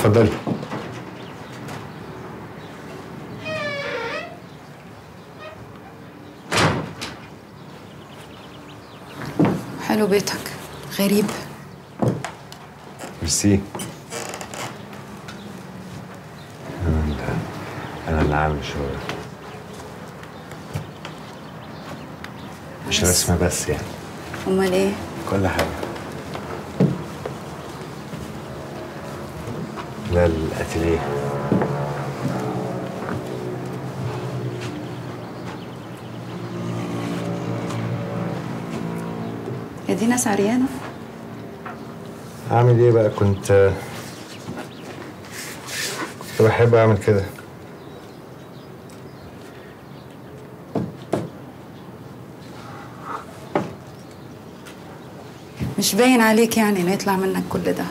اتفضلي حلو بيتك غريب ميرسي انا اللي انا اللي عامل شغل مش بس. رسمة بس يعني امال ايه كل حاجة لا الاتيليه يا دي ناس عريانه اعمل ايه بقى كنت كنت بحب اعمل كده مش باين عليك يعني انه يطلع منك كل ده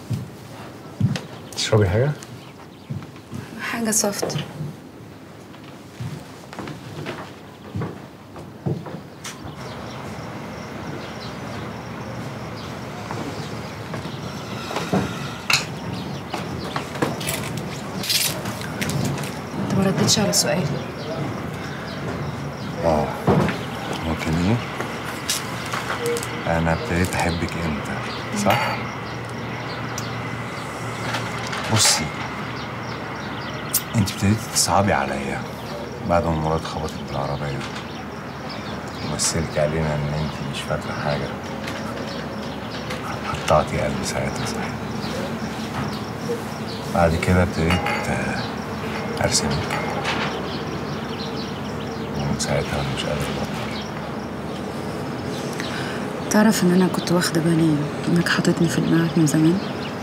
تشربي حاجة؟ حاجه سوفت انت ما ردتش على سؤالي اه ممكن ايه؟ انا ابتديت احبك امتى صح؟ بصي انت ابتديتي تصعبي عليا بعد ما مراد خبطت بالعربية ومثلتي علينا ان انت مش فاكرة حاجة قطعتي قلبي ساعتها صحيح بعد كده ابتديت آه، ارسمك ومن ساعتها انا مش قادر ابطل تعرف ان انا كنت واخده بالي انك حاططني في دماغك من زمان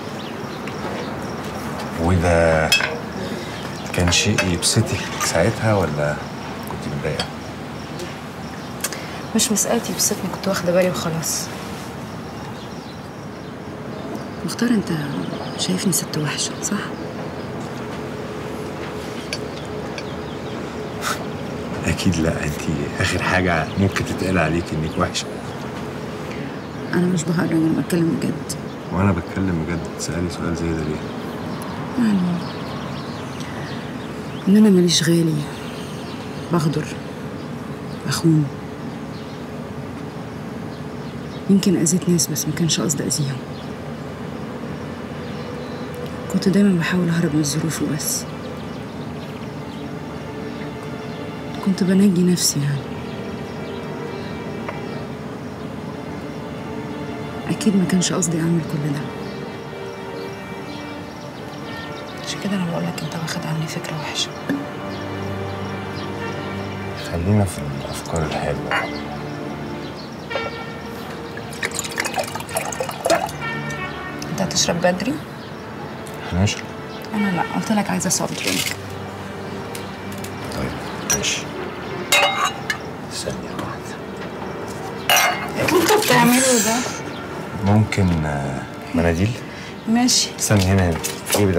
وده كان شيء يبسطك ساعتها ولا كنت متضايقة؟ مش مسألتي بصدقني كنت واخدة بالي وخلاص مختار انت شايفني ست وحشة صح؟ أكيد لا أنت آخر حاجة ممكن تتقال عليك إنك وحشة أنا مش بهرج أنا بتكلم بجد وأنا بتكلم بجد تسألي سؤال زي ده ليه؟ يعني إن أنا ماليش غالي بغدر بخون يمكن أذيت ناس بس ما كانش قصدي أذيهم كنت دايما بحاول أهرب من الظروف وبس كنت بنجي نفسي يعني أكيد ما كانش قصدي أعمل كل ده عشان كده أنا بقولك أنت واخد عني فكرة وحشة خلينا في الأفكار الحلوة أنت هتشرب بدري؟ هنشرب أنا لأ قلت لك عايزة سوفت درينك طيب ماشي ثانية واحدة أنت بتعمله ده ممكن آه، مناديل؟ ماشي استني هنا هنا جيبي ده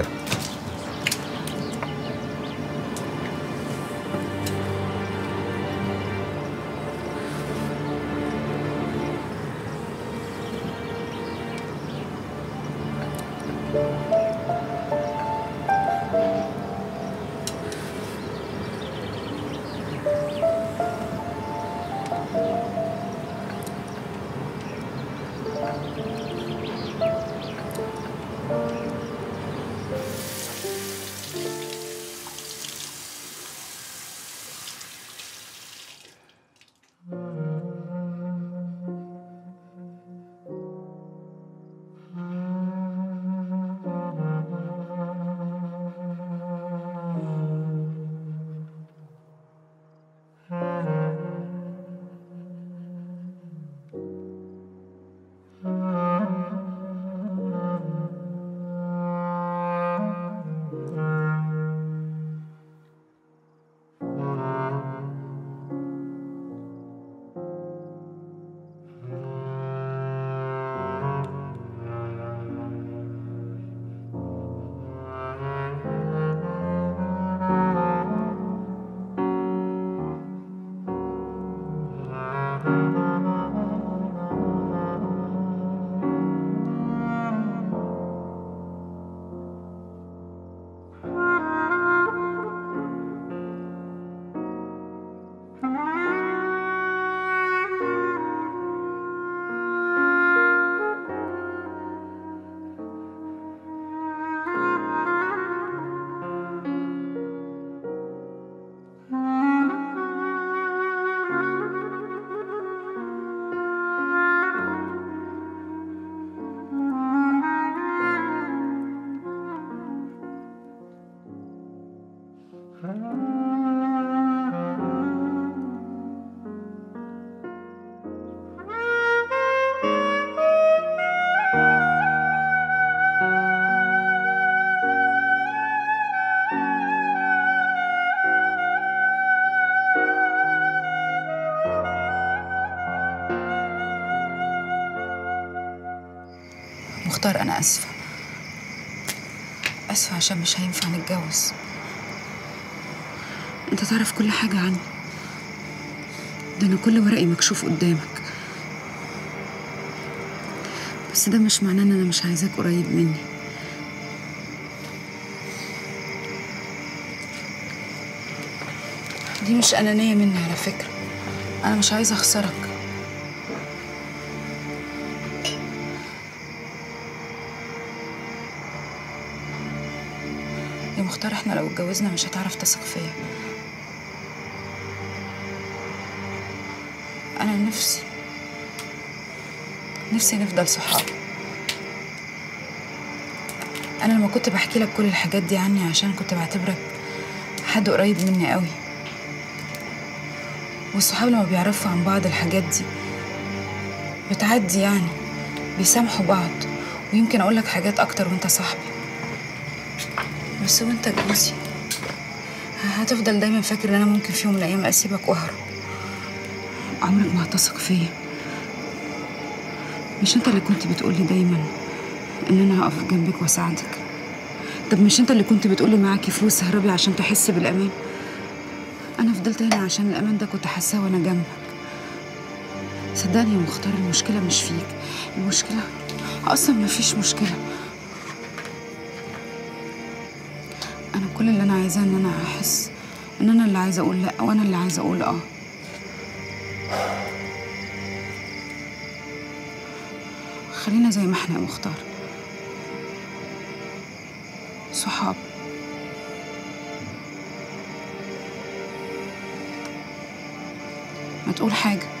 مختار انا اسفه اسفه عشان مش هينفع نتجوز انت تعرف كل حاجه عني ده انا كل ورقي مكشوف قدامك بس ده مش معناه ان انا مش عايزاك قريب مني دي مش انانيه مني على فكره انا مش عايزه اخسرك يا مختار احنا لو اتجوزنا مش هتعرف تثق فيا انا نفسي نفسي نفضل صحاب انا لما كنت بحكي لك كل الحاجات دي عني عشان كنت بعتبرك حد قريب مني قوي والصحاب لما بيعرفوا عن بعض الحاجات دي بتعدي يعني بيسامحوا بعض ويمكن اقول لك حاجات اكتر وانت صاحبي بس وانت جوزي هتفضل دايما فاكر ان انا ممكن في يوم من الايام اسيبك واهرب عمرك ما هتثق فيا مش انت اللي كنت بتقولي دايما ان انا هقف جنبك واساعدك طب مش انت اللي كنت بتقولي معاكي فلوس اهربي عشان تحسي بالامان انا فضلت هنا عشان الامان ده كنت حاساه وانا جنبك صدقني يا مختار المشكله مش فيك المشكله اصلا ما فيش مشكله انا كل اللي انا عايزاه ان انا احس ان انا اللي عايزه اقول لا وانا اللي عايزه اقول اه خلينا زي ما احنا يا مختار صحاب ما تقول حاجه